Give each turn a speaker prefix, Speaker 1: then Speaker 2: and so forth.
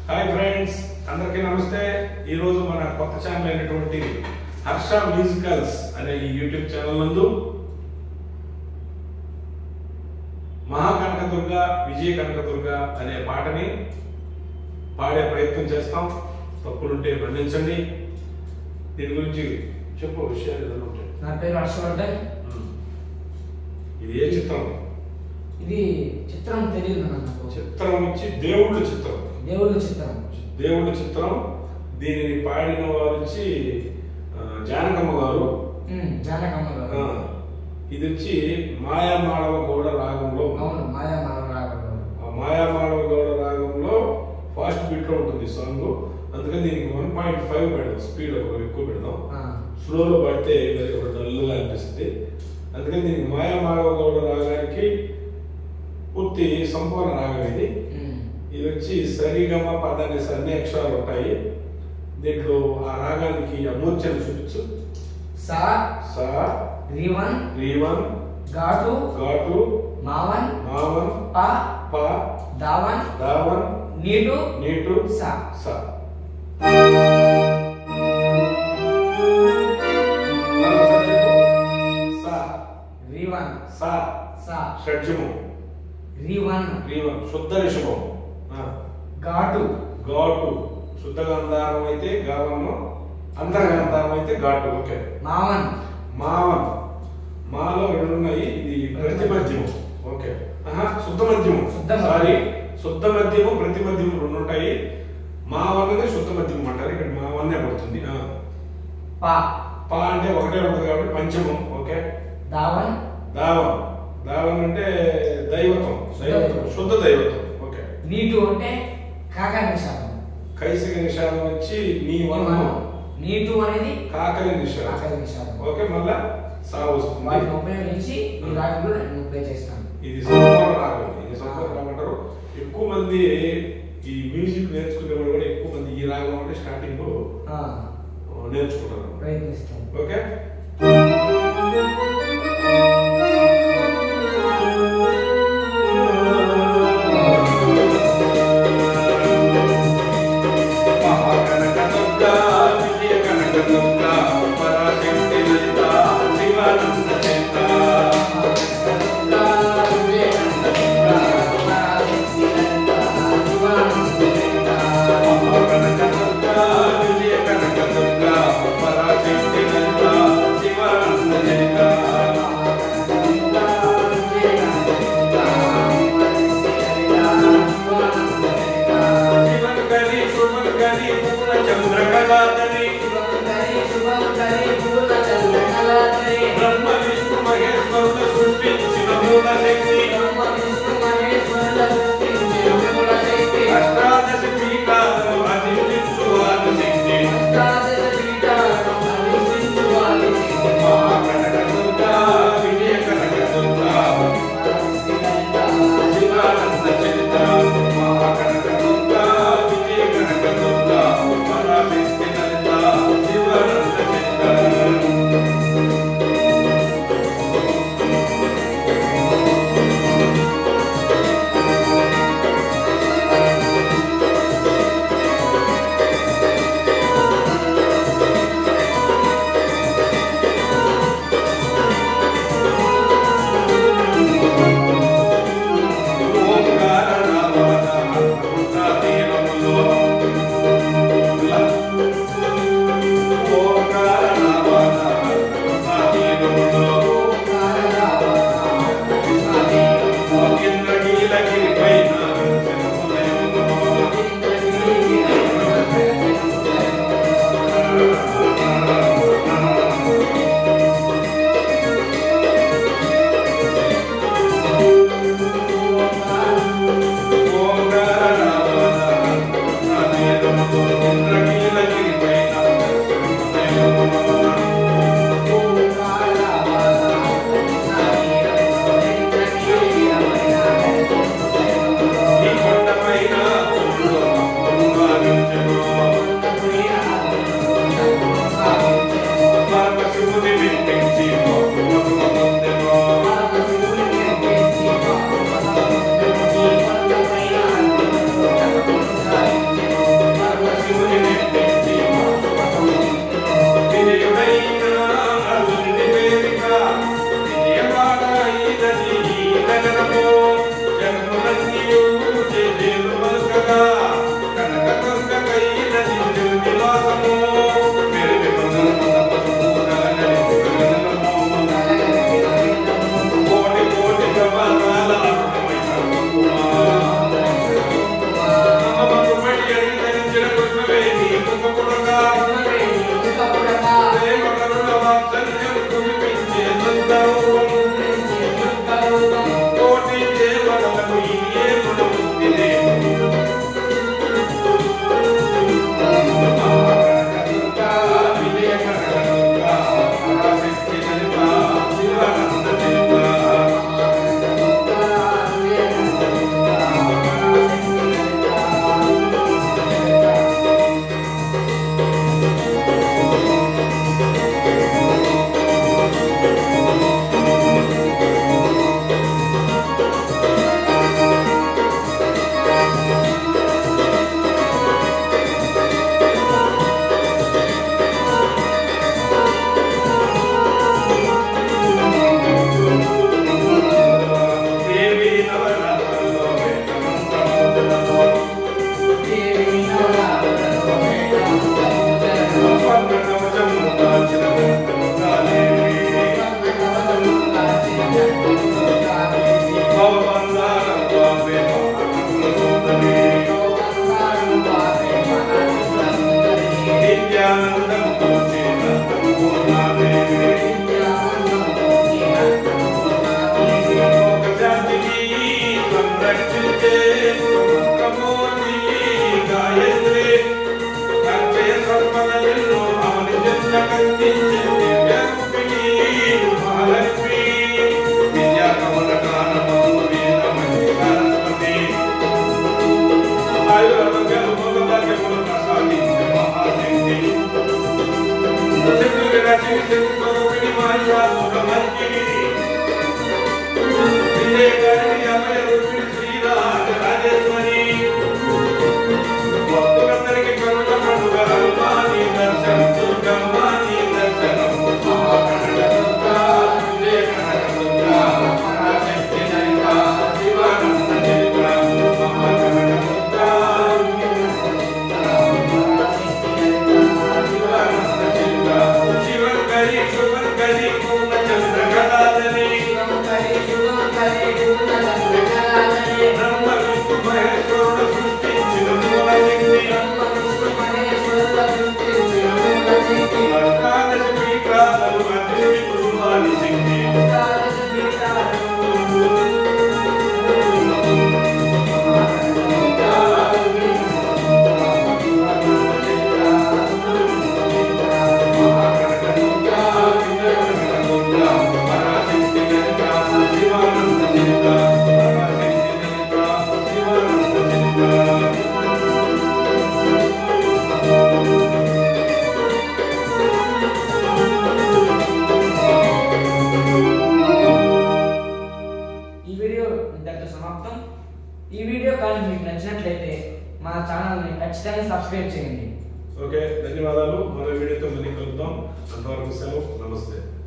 Speaker 1: Hi friends అందరికీ నమస్తే ఈ రోజు మన కొత్త ఛానల్ అయినటువంటి హర్ష మ్యూజికల్స్ అనే ఈ యూట్యూబ్ ఛానల్ నందు మహాకనకదుర్గ విజయ కనకదుర్గ అనే పాటని పాడే ప్రయత్నం చేస్తాం తప్పులుంటే మన్నించండి దీని గురించి చెప్పు విషయాలు ఏదైనా ఉంటే
Speaker 2: నా పేరు హర్షవర్ధన్
Speaker 1: ఇది ఏ చిత్రం
Speaker 2: ఇది చిత్రం తెలియదు నాకు
Speaker 1: చిత్రం వచ్చి దేవుళ్ళ చిత్రం
Speaker 2: దేవుళ్ళ చిత్రం
Speaker 1: దేవుళ్ళ చిత్రం దీనిని పాడిన వారు వచ్చి ఆ, జానకమ్మ గారు
Speaker 2: ఉమ్, జానకమ్మ
Speaker 1: ఆ,
Speaker 2: గారు
Speaker 1: ఇది వచ్చి మాయామాళవ గౌడ రాగంలో ఉంది.
Speaker 2: అవును మాయా మానవరావు
Speaker 1: ఆ మాయామాళవ గౌడ రాగంలో ఫాస్ట్ బీట్ లో ఉంటుంది సాంగ్ అందుకని దీనికి వన్ పాయింట్ ఫైవ్ పెడదాం స్పీడ్ ఒక ఎక్కువ పెడదాం స్లోలో పడితే మరి ఒక డల్గా అనిపిస్తుంది అందుకని దీనికి మాయామాళవ గౌడ రాగానికి పూర్తి సంపూర్ణ రాగం ఇది ఇది వచ్చి సరిగమ పదాన్ని అన్ని అక్షరాలు ఉంటాయి దీంట్లో ఆ రాగానికి అమూర్చను చూపించు
Speaker 2: సా
Speaker 1: సా
Speaker 2: రివన్
Speaker 1: రీవన్
Speaker 2: ఘాటు
Speaker 1: ఘాటు
Speaker 2: మావన్
Speaker 1: మావన్
Speaker 2: ప
Speaker 1: ప
Speaker 2: దావన్
Speaker 1: దావన్
Speaker 2: నీటు
Speaker 1: నీటు
Speaker 2: సా
Speaker 1: స మరోసారి చెప్పు. స
Speaker 2: రివన్
Speaker 1: స
Speaker 2: సా
Speaker 1: షడ్జము
Speaker 2: రివన్
Speaker 1: రీవన్ శుద్ధ రిషభం ఆ,
Speaker 2: ఘాటు
Speaker 1: ఘాటు శుద్ధ గంధారం అయితే గావన్ను అంతర్గంధారం అయితే ఘాటు ఓకే
Speaker 2: మావన్
Speaker 1: మావన్ మాలో రెండు ఉన్నాయి ఇది ప్రతి మధ్యము ఓకే ఆహా శుద్ధ మధ్యము
Speaker 2: శుద్ధ మధ్యము.
Speaker 1: సారీ శుద్ధ మధ్యము ప్రతి మధ్యము రెండు ఉంటాయి మావన్నది శుద్ధ మధ్యమం అంటారు ఇక్కడ మావన్నే పడుతుంది ఆ.
Speaker 2: ప
Speaker 1: పా అంటే ఒకటే ఉంటుంది కాబట్టి పంచమం ఓకే
Speaker 2: దావన్
Speaker 1: దావం దావం అంటే దైవతం దైవతం శుద్ధ దైవతం ఓకే
Speaker 2: నీటు అంటే కాకా నిషాదం
Speaker 1: కైసిక నిషాదం వచ్చి నీ వనం
Speaker 2: నీటు అనేది
Speaker 1: కాకలి నిషాదం
Speaker 2: కాకా నిషాదం
Speaker 1: ఓకే మళ్ళా సా వస్తుంది
Speaker 2: వాటిని ఉపయోగించి ఈ రాగంలో నేను ప్లే చేస్తాను
Speaker 1: ఇది సంపూర్ణ రాగం ఇది సంపూర్ణ రాగం అంటారు ఎక్కువ మంది ఈ మ్యూజిక్ నేర్చుకునే వాళ్ళు కూడా ఎక్కువ మంది ఈ రాగం అంటే స్టార్టింగ్
Speaker 2: ఆ,
Speaker 1: నేర్చుకుంటారు
Speaker 2: ప్రయత్నిస్తాను
Speaker 1: ఓకే మహాకనకదుర్గా, విజయకనకదుర్గా, పరాశక్తి లలిత, శివానంద చేత. మహాకనకదుర్గా, విజయకనకదుర్గా, పరాశక్తి లలిత, శివానంద చేత. అష్టములు ప్రసాదించే మహాశక్తి శత్రుఘ్నశి శత్రుస్వరూపిణి మహిషాసురమర్దిని విజయకరణి అమయ రూపిణి శ్రీరాజరాజేశ్వరి భక్తులందరికీ కరుణ పండుగ అమ్మా నీ దర్శనం దుర్గమ్మ నీ దర్శనం మహాకరణ దుర్గా విజయ కనక దుర్గా పరాశక్తి నైక శివానంద చరిత్ర మహాకరణ దుర్గా శివానంద చరిత్ర శివంకరి శుభంకరి పూర్ణ చంద్ర కళాధరి బ్రహ్మ విష్ణు మహేశ్వరుడు సృష్టించిన మూలశక్తి అష్టాదశ పీఠాలను అతిథి కుటుంబాని శక్తి
Speaker 2: ఈ వీడియో ఇంతటితో సమాప్తం ఈ వీడియో కానీ మీకు నచ్చినట్లయితే మా ఛానల్ని ఖచ్చితంగా సబ్స్క్రైబ్ చేయండి
Speaker 1: ఓకే ధన్యవాదాలు మరో వీడియోతో మళ్ళీ కలుద్దాం అంతవరకు సెలవు నమస్తే